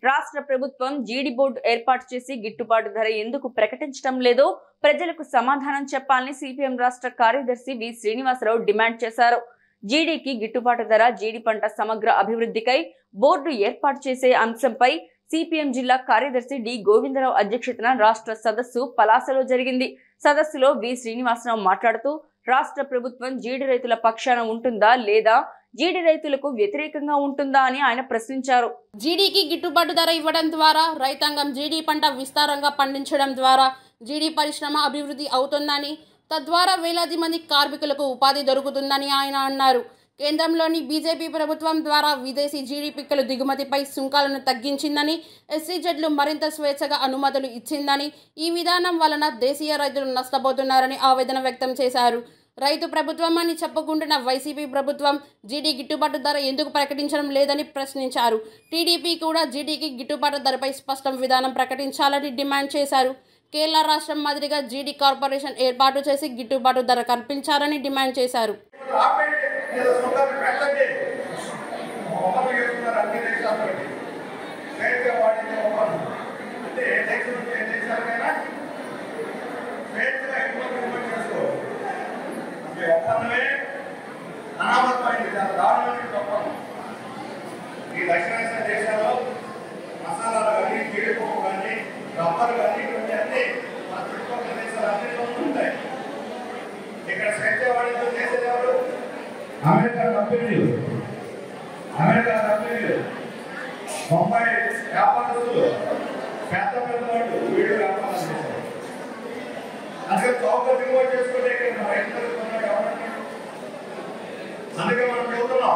రాష్ట్ర ప్రభుత్వం జీడి బోర్డు ఏర్పాటు చేసి గిట్టుబాటు ధర ఎందుకు ప్రకటించడం లేదో ప్రజలకు సమాధానం చెప్పాలని సిపిఎం రాష్ట్ర కార్యదర్శి వి శ్రీనివాసరావు డిమాండ్ చేశారు జీడీకి గిట్టుబాటు ధర జీడి పంట సమగ్ర అభివృద్ధికై బోర్డు ఏర్పాటు చేసే అంశంపై సిపిఎం జిల్లా కార్యదర్శి డి గోవిందరావు అధ్యక్షతన రాష్ట్ర సదస్సు పలాసలో జరిగింది సదస్సులో వి శ్రీనివాసరావు మాట్లాడుతూ రాష్ట్ర ప్రభుత్వం జీడి రైతుల పక్షాన ఉంటుందా లేదా జీడి రైతులకు వ్యతిరేకంగా ఉంటుందా అని ఆయన ప్రశ్నించారు జీడీకి గిట్టుబాటు ధర ఇవ్వడం ద్వారా రైతాంగం జీడీ పంట విస్తారంగా పండించడం ద్వారా జీడీ పరిశ్రమ అభివృద్ధి అవుతుందని తద్వారా వేలాది మంది కార్మికులకు ఉపాధి దొరుకుతుందని ఆయన అన్నారు కేంద్రంలోని బీజేపీ ప్రభుత్వం ద్వారా విదేశీ జీడీ పిక్కల దిగుమతిపై సుంకాలను తగ్గించిందని ఎస్సీజెడ్లు మరింత స్వేచ్ఛగా అనుమతులు ఇచ్చిందని ఈ విధానం వలన దేశీయ రైతులు నష్టపోతున్నారని ఆవేదన వ్యక్తం చేశారు రైతు ప్రభుత్వం అని చెప్పుకుంటున్న వైసీపీ ప్రభుత్వం జీడీ గిట్టుబాటు ధర ఎందుకు ప్రకటించడం లేదని ప్రశ్నించారు టీడీపీ కూడా జీడీకి గిట్టుబాటు ధరపై స్పష్టం విధానం ప్రకటించాలని డిమాండ్ చేశారు కేరళ రాష్ట్రం మాదిరిగా జీడీ కార్పొరేషన్ ఏర్పాటు చేసి గిట్టుబాటు ధర కల్పించాలని డిమాండ్ చేశారు ఆపేయండి లేదా సుందరం పెట్టండి ఒప్పందం చేసుకున్నారు అన్ని దేశాలతో స్వేచ్ఛగా పాటించే ఒప్పందం అంటే ఏ దేశం నుంచి ఏ దేశాలకైనా స్వేచ్ఛగా ఎగుమతి దిగుమతి చేసుకో ఈ ఒప్పందమే అనామతమైంది చాలా దారుణమైన ఒప్పందం ఈ దక్షిణాసియా దేశాల్లో మసాలాలు కానీ జీడిపప్పు కానీ రబ్బరు కానీ ఇటువంటి అన్ని మన చుట్టుపక్కల దేశాలు అన్నింటిలో ఉంటాయి ఇక్కడ స్వేచ్ఛ వాణిజ్యం చేసేది ఎవరు అమెరికా కంపెనీలు అమెరికా కంపెనీలు బొంబాయి వ్యాపారస్తులు పెద్ద పెద్ద వాళ్ళు వీళ్ళు వ్యాపారం చేశారు అందుకే చౌక దిగుబడి చేసుకుంటే ఇక్కడ మన రైతులకు కొన్నాడు ఎవరంటాడు అందుకే మనం చెబుతున్నాం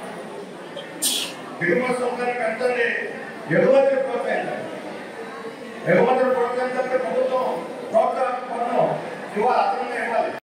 దిగుమతి సొంతాన్ని పెంచండి ఎగుమతిని ప్రోత్సహించండి ఎగుమతిని ప్రోత్సహించండి ప్రభుత్వం ప్రోత్సాహం పన్ను ఇవాళ అతను